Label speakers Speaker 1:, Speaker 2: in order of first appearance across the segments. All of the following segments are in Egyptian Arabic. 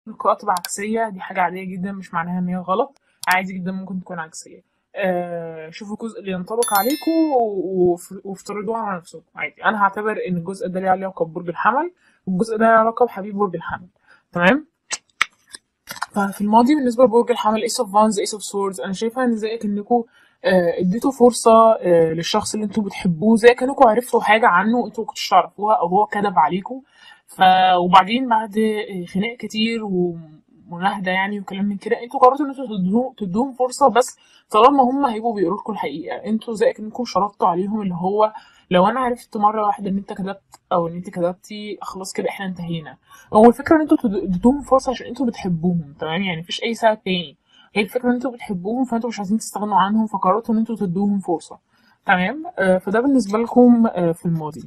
Speaker 1: القراءة تبقى عكسية دي حاجة عادية جدا مش معناها ان هي غلط عادي جدا ممكن تكون عكسية آه شوفوا الجزء اللي ينطبق عليكم وف- وافترضوه على نفسكم عادي انا هعتبر ان الجزء ده ليه علاقة ببرج الحمل والجزء ده ليه علاقة بحبيب برج الحمل تمام ففي الماضي بالنسبة لبرج الحمل ايس اوف فانز ايس اوف سوردز انا شايفة ان زي كأنكم آه، اديتوا فرصة آه، للشخص اللي انتوا بتحبوه زي كأنكم عرفتوا حاجة عنه انتوا كنتوش تعرفوها او هو كذب عليكم ف وبعدين بعد آه، خناق كتير ومناهدة يعني وكلام من كده انتوا قررتوا ان انتوا تدوهم تدوهم فرصة بس طالما هم هيبقوا بيقولوا لكم الحقيقة انتوا زي كأنكم شرطتوا عليهم اللي هو لو انا عرفت مرة واحدة ان انت كذبت او ان انت كذبتي خلاص كده احنا انتهينا هو الفكرة ان انتوا تد- اديتوهم فرصة عشان انتوا بتحبوهم تمام يعني مفيش اي سبب تاني هي الفكرة ان انتوا بتحبوهم فانتوا مش عايزين تستغنوا عنهم فقررتوا ان انتوا تدوهم فرصة تمام آه فده بالنسبة لكم آه في الماضي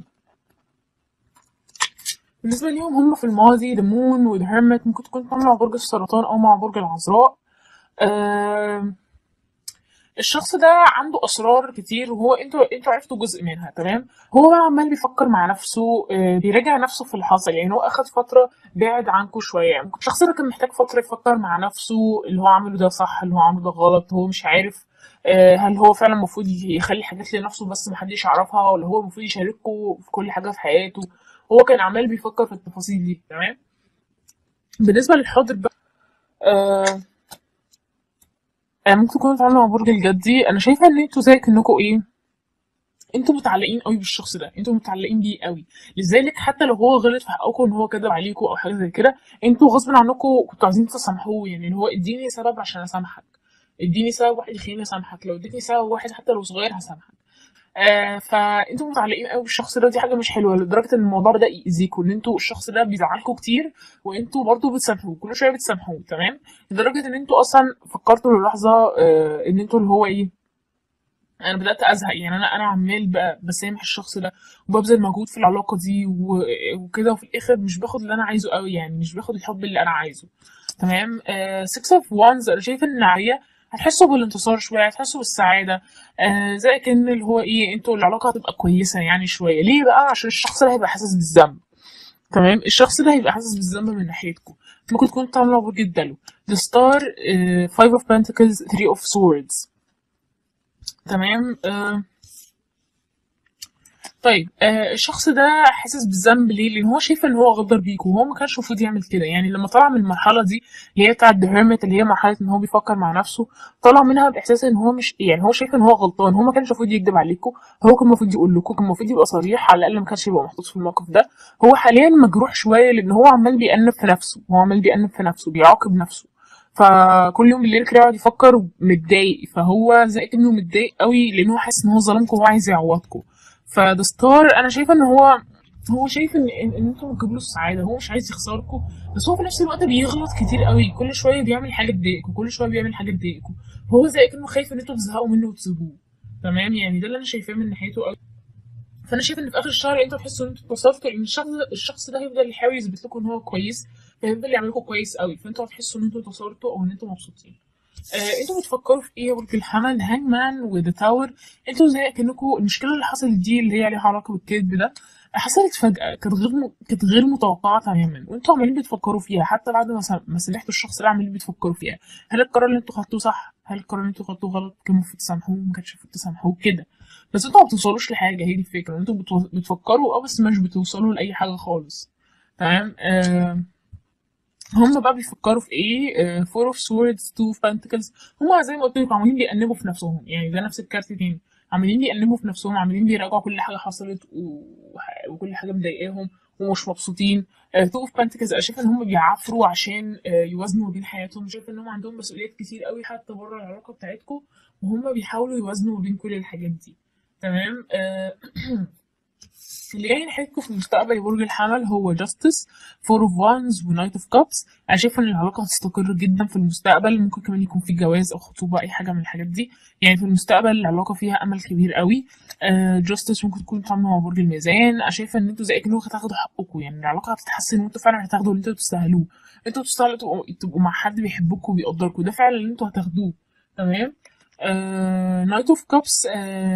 Speaker 1: بالنسبة ليهم هم في الماضي The Moon و The Hermit ممكن تكون تعملوا مع برج السرطان أو مع برج العذراء آه الشخص ده عنده اسرار كتير وهو انتوا انتوا عرفتوا جزء منها تمام هو بقى عمال بيفكر مع نفسه آه، بيراجع نفسه في اللي حصل يعني هو اخد فتره بعد عنكم شويه يعني الشخص ده كان محتاج فتره يفكر مع نفسه اللي هو عامله ده صح اللي هو عامله ده غلط هو مش عارف آه، هل هو فعلا المفروض يخلي حاجات لنفسه بس محدش يعرفها ولا هو المفروض يشاركه في كل حاجه في حياته هو كان عمال بيفكر في التفاصيل دي تمام بالنسبه للحاضر بقى آه آه، ممكن تكونوا بتتعاملوا مع برج الجدي انا شايفه ان انتوا زي كانكم ايه انتوا متعلقين قوي بالشخص ده انتوا متعلقين بيه قوي لذلك حتى لو هو غلط في حقكم ان هو كذب عليكم او حاجه زي كده انتوا غصب عنكم كنتوا عايزين تسامحوه يعني اللي هو اديني سبب عشان اسامحك اديني سبب واحد يخليني اسامحك لو اديتني سبب واحد حتى لو صغير هسامحك آه فانتوا متعلقين قوي بالشخص ده ودي حاجه مش حلوه لدرجه ان الموضوع ده يأذيكوا ان انتوا الشخص ده بيزعلكوا كتير وانتوا برضه بتسامحوه كل شويه بتسامحوه تمام لدرجه ان انتوا اصلا فكرتوا للحظه آه ان انتوا اللي هو ايه انا بدات ازهق يعني انا انا عمال بقى بسامح الشخص ده وببذل مجهود في العلاقه دي و- وكده وفي الاخر مش باخد اللي انا عايزه قوي يعني مش باخد الحب اللي انا عايزه تمام 6 اوف وانز انا شايفه ان النوعيه هتحسوا بالانتصار شويه هتحسوا بالسعاده آه زي كان اللي هو ايه انتوا العلاقه هتبقى كويسه يعني شويه ليه بقى عشان الشخص ده هيبقى حاسس بالذنب تمام الشخص ده هيبقى حاسس بالذنب من ناحيتكم ممكن تكونوا بتعملوا برج الدلو The Star uh, Five of Pentacles Three of Swords تمام آه طيب آه الشخص ده حاسس بالذنب ليه؟ لأن هو شايف إن هو غدر بيك وهو ما كانش المفروض يعمل كده يعني لما طلع من المرحلة دي اللي هي بتاعت The Hermit اللي هي مرحلة إن هو بيفكر مع نفسه طلع منها بإحساس إن هو مش يعني هو شايف إن هو غلطان هو ما كانش المفروض يكذب عليكم هو كان المفروض يقول لكم كان المفروض يبقى صريح على الأقل ما كانش يبقى محطوط في الموقف ده هو حاليا مجروح شوية لأن هو عمال بيأنب في نفسه هو عمال بيأنب في نفسه بيعاقب نفسه فكل يوم بالليل كده يقعد يفكر متضايق فهو زي كأنه متضايق قوي لأن هو حاسس إن هو ظلمكم وهو عايز يعوضكم فده ستار انا شايفه ان هو هو شايف ان ان, إن انتوا بتجيبوا له السعاده هو مش عايز يخسركم بس هو في نفس الوقت بيغلط كتير قوي كل شويه بيعمل حاجه تضايقكم كل شويه بيعمل حاجه تضايقكم فهو زي كانه خايف ان انتوا تزهقوا منه وتسيبوه تمام يعني ده اللي انا شايفاه من ناحيته قوي فانا شايف ان في اخر الشهر انتوا تحسوا ان انتوا اتبسطتوا لان الشخص الشخص ده هيفضل يحاول يثبت لكم ان هو كويس فهيفضل يعمل لكم كويس قوي فانتوا هتحسوا ان انتوا انتصرتوا او ان انتوا مبسوطين آه، انتوا بتفكروا في ايه يا برج الحمل هانج مان وذا تاور انتوا زي كانكم المشكله اللي حصلت دي اللي هي ليها علاقه بالكذب ده حصلت فجاه كانت غير م... كانت غير متوقعه تماما وانتوا عمالين بتفكروا فيها حتى بعد ما سم- ما سامحتوا الشخص ده عمالين بتفكروا فيها هل القرار اللي انتوا خدتوه صح هل القرار اللي انتوا خدتوه غلط كان المفروض تسامحوه ما كانش المفروض تسامحوه كده بس انتوا ما بتوصلوش لحاجه هي دي الفكره انتوا بتو... بتفكروا اه بس مش بتوصلوا لاي حاجه خالص تمام آه... هم بقى بيفكروا في ايه فور اوف سوردز تو اوف بانتكلز هم زي ما قلت لكم عمالين بيأنبوا في نفسهم يعني ده نفس الكارت تاني عمالين بيأنبوا في نفسهم عمالين بيراجعوا كل حاجه حصلت وح- وكل حاجه مضايقاهم ومش مبسوطين تو اوف بانتكلز انا شايفه ان هم بيعافروا عشان آه، يوازنوا بين حياتهم شايفه ان هم عندهم مسؤوليات كتير قوي حتى بره العلاقه بتاعتكم وهم بيحاولوا يوازنوا بين كل الحاجات دي تمام آه، اللي جاي ناحيتكم في المستقبل يا برج الحمل هو جاستس فور اوف وانز ونايت اوف كابس انا شايفه ان العلاقه هتستقر جدا في المستقبل ممكن كمان يكون في جواز او خطوبه اي حاجه من الحاجات دي يعني في المستقبل العلاقه فيها امل كبير قوي جاستس ممكن تكون بتعاملوا مع برج الميزان انا شايفه ان انتوا زي كانكم هتاخدوا حقكم يعني العلاقه هتتحسن وانتوا فعلا هتاخدوا اللي انتوا تستاهلوه انتوا تستاهلوا تبقوا تبقوا مع حد بيحبكم وبيقدركم ده فعلا اللي انتوا هتاخدوه تمام نايت اوف كابس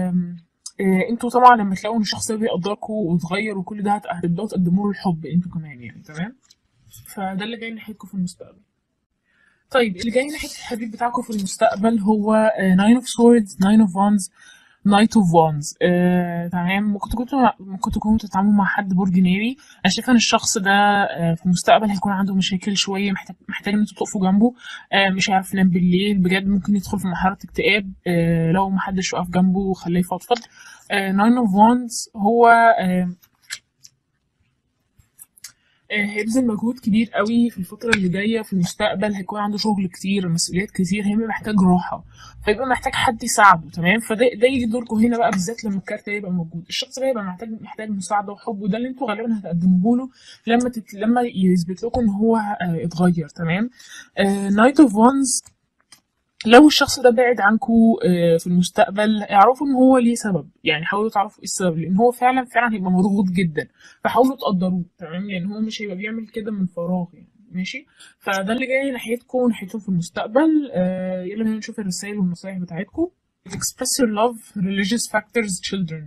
Speaker 1: انتوا طبعا لما تلاقوا ان الشخص ده بيقدركم وتغير وكل ده هت- هتبداوا تقدموا له الحب انتوا كمان يعني تمام فده اللي جاي ناحيتكم في المستقبل طيب اللي جاي ناحية الحبيب بتاعكم في المستقبل هو ناين اوف سوردز ناين اوف وانز نايت اوف وانز تمام ممكن تكونوا ممكن تكونوا بتتعاملوا مع حد برج ناري انا شايفه ان الشخص ده آه، في المستقبل هيكون عنده مشاكل شويه محتاج محتاج ان انتوا تقفوا جنبه آه، مش هيعرف ينام بالليل بجد ممكن يدخل في مرحله اكتئاب آه، لو محدش وقف جنبه وخلاه يفضفض ناين اوف وانز هو آه، آه، هيبذل مجهود كبير قوي في الفترة اللي جاية في المستقبل هيكون عنده شغل كتير مسؤوليات كتير هيبقى محتاج راحة فيبقى محتاج حد يساعده تمام فده ده يجي دوركم هنا بقى بالذات لما الكارت ده يبقى موجود الشخص ده يبقى محتاج محتاج مساعدة وحب وده اللي انتوا غالبا هتقدموه له لما تت... لما يثبت لكم ان هو آه، اتغير تمام نايت اوف وانز لو الشخص ده بعد عنكم في المستقبل اعرفوا ان هو ليه سبب يعني حاولوا تعرفوا ايه السبب لان هو فعلا فعلا هيبقى مضغوط جدا فحاولوا تقدروه تمام لان هو مش هيبقى بيعمل كده من فراغ يعني ماشي فده اللي جاي ناحيتكم وناحيتهم في المستقبل آه يلا بينا نشوف الرسائل والنصايح بتاعتكم express your love religious factors children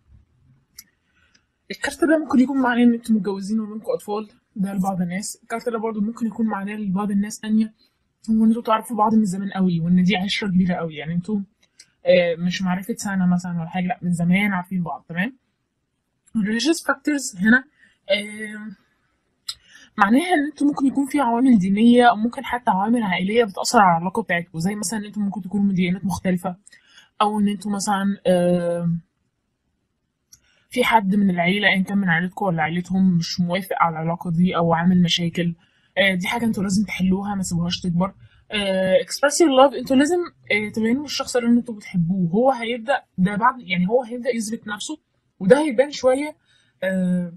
Speaker 1: الكارت ده ممكن يكون معناه ان انتم متجوزين ومنكم اطفال ده لبعض الناس الكارت ده برضو ممكن يكون معناه لبعض الناس تانية هو ان انتوا تعرفوا بعض من زمان قوي وان دي عشره كبيره قوي يعني انتوا آه، مش معرفه سنه مثلا ولا حاجه لا من زمان عارفين بعض تمام religious factors هنا آه، معناها ان انتوا ممكن يكون في عوامل دينيه او ممكن حتى عوامل عائليه بتاثر على العلاقه بتاعتكم زي مثلا ان انتوا ممكن تكونوا من ديانات مختلفه او ان انتوا مثلا آه، في حد من العيله ان كان من عيلتكم ولا عيلتهم مش موافق على العلاقه دي او عامل مشاكل آه، دي حاجه انتوا لازم تحلوها ما تسيبوهاش تكبر اكسبرس يور لاف انتوا لازم آه، تبينوا للشخص اللي انتوا بتحبوه هو هيبدا ده بعد يعني هو هيبدا يثبت نفسه وده هيبان شويه آه،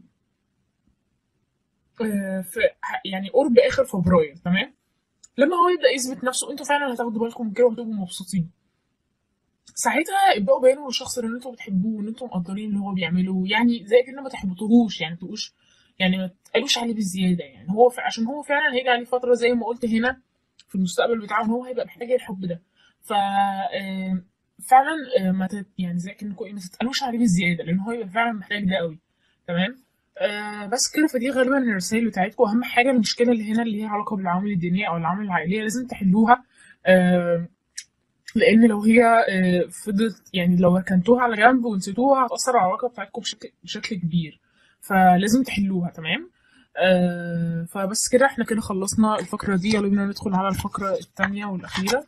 Speaker 1: آه، في يعني قرب اخر فبراير تمام لما هو يبدا يثبت نفسه انتوا فعلا هتاخدوا بالكم من كده وهتبقوا مبسوطين ساعتها ابداوا بينوا للشخص اللي انتوا بتحبوه ان انتوا مقدرين اللي هو بيعمله يعني زي كده ما تحبطوهوش يعني تبقوش يعني ما تقلوش عليه بالزياده يعني هو ف... عشان هو فعلا هيجي عليه فتره زي ما قلت هنا في المستقبل بتاعه ان هو هيبقى محتاج الحب ده ف آه، فعلا آه، ما تت... يعني زي كانكم ما تتقلوش عليه بالزياده لان هو هيبقى فعلا محتاج ده قوي تمام آه بس كده فدي غالبا الرسائل بتاعتكم اهم حاجه المشكله اللي هنا اللي هي علاقه بالعوامل الدينيه او العوامل العائليه لازم تحلوها آه لان لو هي آه، فضلت يعني لو ركنتوها على جنب ونسيتوها هتاثر على العلاقه بتاعتكم بشكل بشكل كبير فلازم تحلوها تمام آه فبس كده احنا كده خلصنا الفقره دي يلا بينا ندخل على الفقره الثانيه والاخيره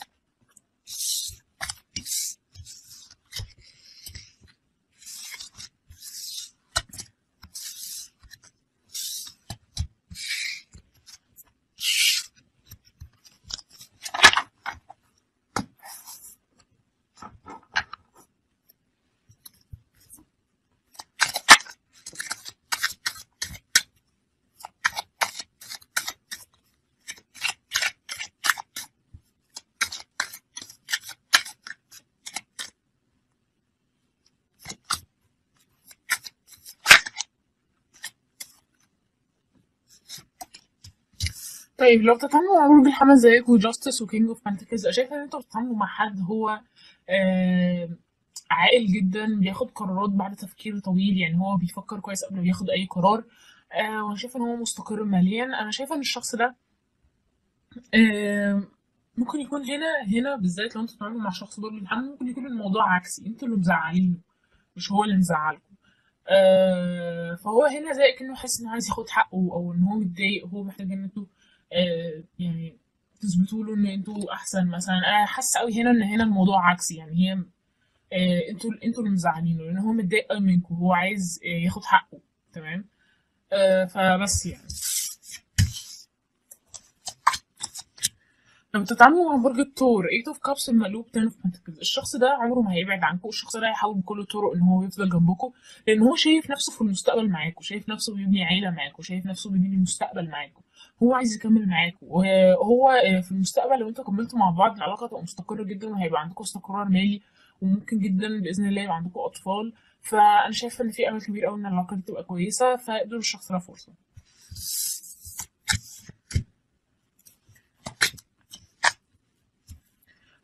Speaker 1: طيب لو بتتعاملوا مع برج الحمل زيك وجاستس وكينج اوف بنتكلز شايفه ان انتوا بتتعاملوا مع حد هو آه عاقل جدا بياخد قرارات بعد تفكير طويل يعني هو بيفكر كويس قبل ما ياخد اي قرار آه وانا شايفه ان هو مستقر ماليا انا شايفه ان الشخص ده آه ممكن يكون هنا هنا بالذات لو انتوا بتتعاملوا مع شخص برج الحمل ممكن يكون الموضوع عكسي انتوا اللي مزعلينه مش هو اللي مزعلكم آه فهو هنا زي كأنه حاسس انه عايز ياخد حقه او ان هو متضايق وهو محتاج ان انتوا آه يعني تثبتوا له ان انتوا احسن مثلا انا حاسه قوي هنا ان هنا الموضوع عكسي يعني هي آه انتوا انتوا اللي مزعلينه لان هو متضايق قوي منكم هو عايز آه ياخد حقه تمام آه فبس يعني لما بتتعاملوا مع برج الثور 8 اوف كابس المقلوب 10 اوف بنتكلز الشخص ده عمره ما هيبعد عنكم الشخص ده هيحاول بكل الطرق ان هو يفضل جنبكم لان هو شايف نفسه في المستقبل معاكم شايف نفسه بيبني عيله معاكم شايف نفسه بيبني مستقبل معاكم هو عايز يكمل معاكم وهو في المستقبل لو انتوا كملتوا مع بعض العلاقه تبقى مستقره جدا وهيبقى عندكم استقرار مالي وممكن جدا باذن الله يبقى عندكم اطفال فانا شايفه ان في امل كبير قوي ان العلاقه دي تبقى كويسه فادوا للشخص ده فرصه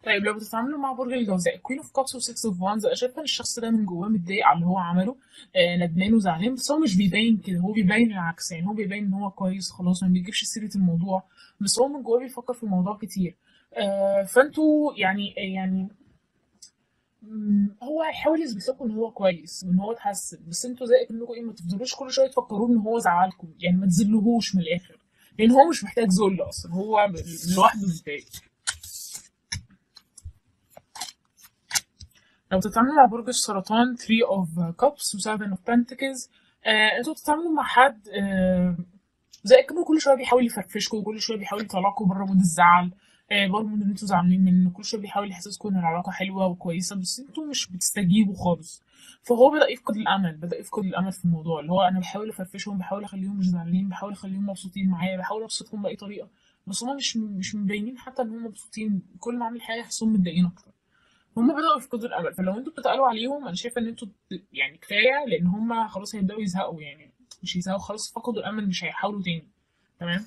Speaker 1: طيب لو بتتعاملوا مع برج الجوزاء كوين اوف كابس و6 اوف وانز انا شايفه ان الشخص ده من جواه متضايق على اللي هو عمله آه ندمان وزعلان بس هو مش بيبين كده هو بيبين العكس يعني هو بيبين ان هو كويس خلاص ما بيجيبش سيره الموضوع بس هو من جواه بيفكر في الموضوع كتير آه فانتوا يعني يعني مم، هو هيحاول يثبت لكم ان هو كويس وان هو اتحسن بس انتوا زي انكم ايه ما تفضلوش كل شويه تفكروا ان هو زعلكم يعني ما تذلوهوش من الاخر لان هو مش محتاج ذل اصلا هو لوحده متضايق لو بتتعاملوا مع برج السرطان 3 of cups و 7 of pentacles آه، انتوا بتتعاملوا مع حد آه، زي كانه كل شويه بيحاول يفرفشكوا وكل شويه بيحاول يطلعكوا بره مود الزعل آه، بره مود ان انتوا زعلانين منه كل شويه بيحاول يحسسكم ان العلاقه حلوه وكويسه بس انتوا مش بتستجيبوا خالص فهو بدا يفقد الامل بدا يفقد الامل في الموضوع اللي هو انا بحاول افرفشهم بحاول اخليهم مش زعلانين بحاول اخليهم مبسوطين معايا بحاول ابسطهم باي طريقه بس هما مش مش مبينين حتى ان هم مبسوطين كل ما اعمل حاجه احسهم متضايقين اكتر هم بدأوا يفقدوا الأمل فلو انتوا بتتقالوا عليهم أنا شايفة إن انتوا ت- يعني كفاية لأن هم خلاص هيبدأوا يزهقوا يعني مش يزهقوا خلاص فقدوا الأمل مش هيحاولوا تاني تمام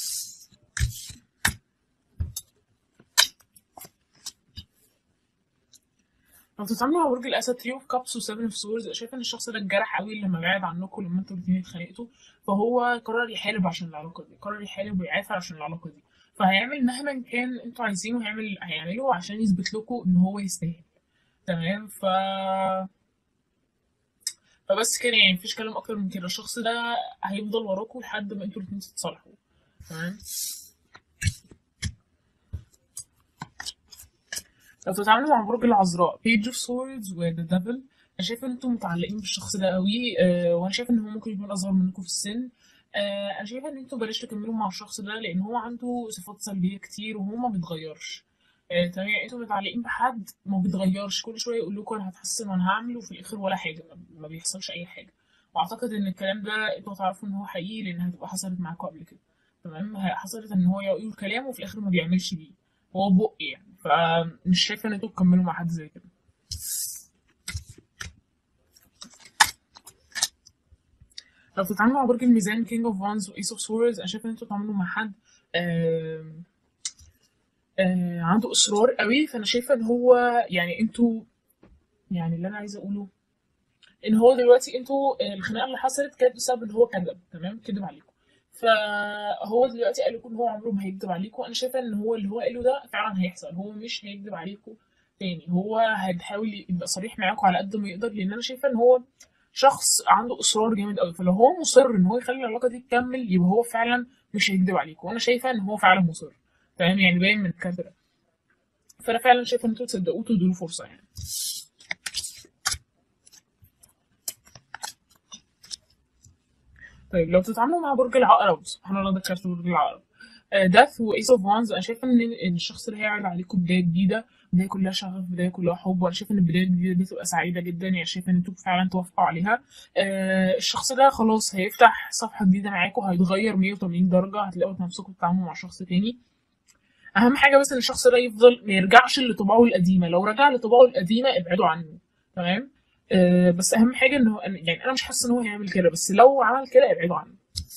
Speaker 1: لو بتتعاملوا مع برج الأسد 3 اوف كابس و 7 اوف سورز شايفة إن الشخص ده اتجرح قوي لما بعد عنكم لما انتوا الاتنين اتخانقتوا فهو قرر يحارب عشان العلاقة دي قرر يحارب ويعافر عشان العلاقة دي فهيعمل مهما كان انتوا عايزينه هيعمل هيعمله عشان يثبت لكم إن هو يستاهل تمام ف فبس كده يعني مفيش كلام اكتر من كده الشخص ده هيفضل وراكوا لحد ما انتوا الاتنين تتصالحوا تمام لو بتتعاملوا مع برج العذراء Page of Swords و The Devil انا شايفه ان انتوا متعلقين بالشخص ده قوي آه وانا شايفه ان هو ممكن يكون اصغر منكم في السن آه انا شايفه ان انتوا بلاش تكملوا مع الشخص ده لان هو عنده صفات سلبيه كتير وهو ما بيتغيرش آه تمام يعني انتوا متعلقين بحد ما بيتغيرش كل شويه يقول لكم انا هتحسن وانا هعمل وفي الاخر ولا حاجه ما ما بيحصلش اي حاجه واعتقد ان الكلام ده انتوا هتعرفوا ان هو حقيقي لان هتبقى حصلت معاكم قبل كده تمام ه- حصلت ان هو يقول كلام وفي الاخر ما بيعملش بيه هو بق يعني فمش شايفه ان انتوا تكملوا مع حد زي كده لو بتتعاملوا مع برج الميزان كينج اوف وانز وايس اوف سورز انا شايفه ان انتوا تتعاملوا مع حد آم، آه عنده اصرار قوي فانا شايفه ان هو يعني انتوا يعني اللي انا عايزه اقوله ان هو دلوقتي انتوا آه، الخناقه اللي حصلت كانت بسبب ان هو كذب تمام كذب عليكم فهو دلوقتي قال لكم ان هو عمره ما هيكذب عليكم انا شايفه ان هو اللي هو قاله ده فعلا هيحصل هو مش هيكذب عليكم تاني هو هيحاول يبقى صريح معاكم على قد ما يقدر لان انا شايفه ان هو شخص عنده اصرار جامد قوي فلو هو مصر ان هو يخلي العلاقه دي تكمل يبقى هو فعلا مش هيكذب عليكم وانا شايفه ان هو فعلا مصر تمام يعني باين من الكارت ده فانا فعلا شايفه ان انتوا تصدقوه وتدوا له فرصه يعني طيب لو بتتعاملوا مع برج العقرب سبحان الله ده كارت برج العقرب داث وايس اوف وانز انا شايفه ان إن الشخص اللي هيعرض عليكم بدايه جديده بدايه كلها شغف بدايه كلها حب وانا شايفه ان البدايه الجديده دي تبقى سعيده جدا يعني شايفه ان انتوا فعلا توافقوا عليها آه، الشخص ده خلاص هيفتح صفحه جديده معاكم هيتغير 180 درجه هتلاقوا نفسكم بتتعاملوا مع شخص تاني اهم حاجه بس ان الشخص ده يفضل ما يرجعش لطباعه القديمه لو رجع لطباعه القديمه ابعدوا عنه تمام آه، بس اهم حاجه ان هو يعني انا مش حاسه ان هو هيعمل كده بس لو عمل كده ابعدوا عنه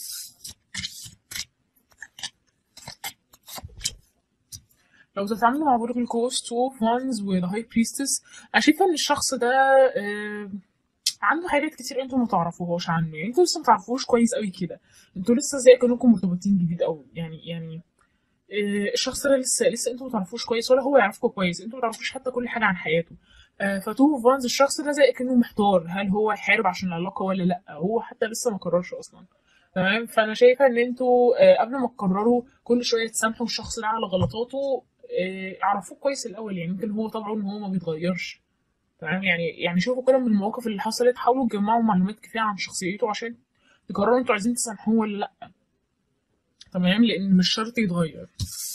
Speaker 1: لو تتعاملوا مع برج القوس تو اوف وانز وذا هاي بريستس انا شايفه ان الشخص ده آه، عنده حاجات كتير انتوا ما تعرفوهاش عنه يعني انتوا لسه ما تعرفوش كويس قوي كده انتوا لسه زي كانكم مرتبطين جديد قوي يعني يعني آه، الشخص ده لسه لسه انتوا ما تعرفوش كويس ولا هو يعرفكم كويس انتوا ما تعرفوش حتى كل حاجه عن حياته آه، فتو اوف وانز الشخص ده زي كانه محتار هل هو يحارب عشان العلاقه ولا لا هو حتى لسه ما قررش اصلا تمام فانا شايفه ان انتوا آه، قبل ما تقرروا كل شويه تسامحوا الشخص ده على غلطاته آه، اعرفوه كويس الاول يعني يمكن هو طبعه ان هو ما بيتغيرش تمام يعني يعني شوفوا كده من المواقف اللي حصلت حاولوا تجمعوا معلومات كفايه عن شخصيته عشان تقرروا انتوا عايزين تسامحوه ولا لا تمام لان مش شرط يتغير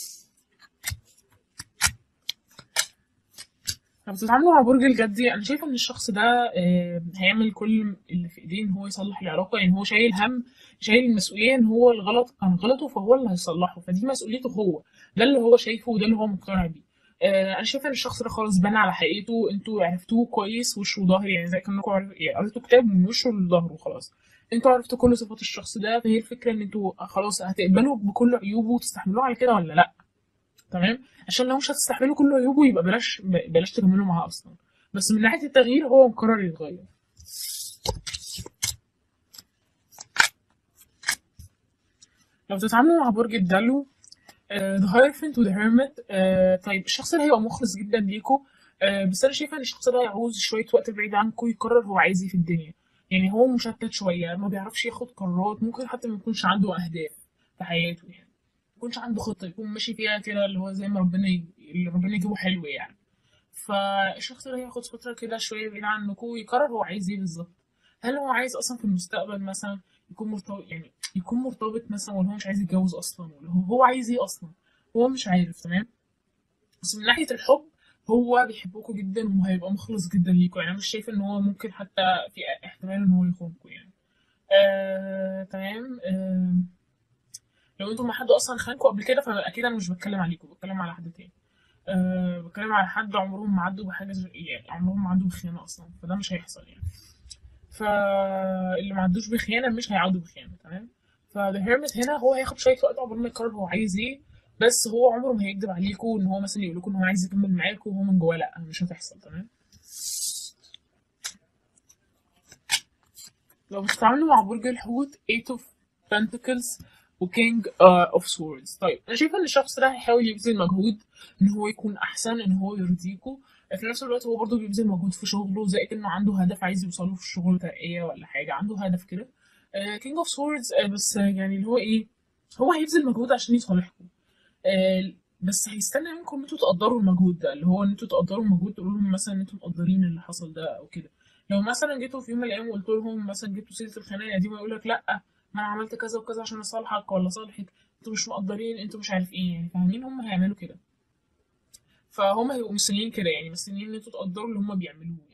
Speaker 1: لما بتتعاملوا مع برج الجدي انا شايفه ان الشخص ده آه، هيعمل كل اللي في ايديه ان هو يصلح العلاقه يعني هو شايل هم شايل المسؤوليه ان هو الغلط كان غلطه فهو اللي هيصلحه فدي مسؤوليته هو ده اللي هو شايفه وده اللي هو مقتنع بيه آه، انا شايفه ان الشخص ده خلاص بان على حقيقته انتوا عرفتوه كويس وش وظهر يعني زي كانكم عرف- يعني قريتوا كتاب من وشه لظهره خلاص انتوا عرفتوا كل صفات الشخص ده فهي الفكره ان انتوا خلاص هتقبلوا بكل عيوبه وتستحملوه على كده ولا لا تمام عشان لو مش هتستحملوا كل عيوبه يبقى بلاش بلاش تكملوا معاه اصلا بس من ناحيه التغيير هو مقرر يتغير لو تتعاملوا مع برج الدلو ذا هايرفنت وذا هيرمت طيب الشخص ده هيبقى مخلص جدا ليكوا آه، بس انا شايفه ان الشخص ده هيعوز شويه وقت بعيد عنكم يقرر هو عايز ايه في الدنيا يعني هو مشتت شويه ما بيعرفش ياخد قرارات ممكن حتى ما يكونش عنده اهداف في حياته يعني ما يكونش عنده خطه يكون ماشي فيها كده اللي هو زي ما ربنا ي... اللي ربنا يجيبه حلو يعني فالشخص ده هياخد فتره كده شويه بعيد عنكم ويقرر هو عايز ايه بالظبط هل هو عايز اصلا في المستقبل مثلا يكون مرتبط يعني يكون مرتبط مثلا ولا هو مش عايز يتجوز اصلا ولا هو هو عايز ايه اصلا هو مش عارف تمام بس من ناحيه الحب هو بيحبكم جدا وهيبقى مخلص جدا ليكم يعني انا مش شايفه ان هو ممكن حتى في احتمال ان هو يخونكم يعني آه، تمام آه، لو انتم مع حد اصلا خانكم قبل كده فاكيد انا مش بتكلم عليكم بتكلم على حد تاني أه بتكلم على حد عمرهم ما عدوا بحاجه زي- يعني عمرهم ما عدوا بخيانه اصلا فده مش هيحصل يعني فاللي ما عدوش بخيانه مش هيعدوا بخيانه تمام فذا هيرمت هنا هو هياخد شويه وقت عقبال ما يقرر هو عايز ايه بس هو عمره ما هيكذب عليكم ان هو مثلا يقول لكم ان هو عايز يكمل معاكم وهو من جواه لا مش هتحصل تمام لو بتتعاملوا مع برج الحوت 8 of Pentacles وكينج اوف سوردز طيب انا شايفه ان الشخص ده هيحاول يبذل مجهود ان هو يكون احسن ان هو يرضيكوا في نفس الوقت هو برضه بيبذل مجهود في شغله زي انه عنده هدف عايز يوصله في الشغل ترقية ولا حاجه عنده هدف كده كينج اوف سوردز بس آه، يعني اللي هو ايه هو هيبذل مجهود عشان يصالحكم آه، بس هيستنى منكم ان انتوا تقدروا المجهود ده اللي هو ان انتوا تقدروا المجهود تقولوا لهم مثلا ان انتوا مقدرين اللي حصل ده او كده لو مثلا جيتوا في يوم من الايام وقلت لهم مثلا جبتوا سيره الخناقه دي ويقول لك لا ما انا عملت كذا وكذا عشان اصالحك ولا صالحك انتوا مش مقدرين انتوا مش عارف ايه يعني فاهمين هم هيعملوا كده فهم هيبقوا مستنيين كده يعني مستنيين ان انتوا تقدروا اللي هم بيعملوه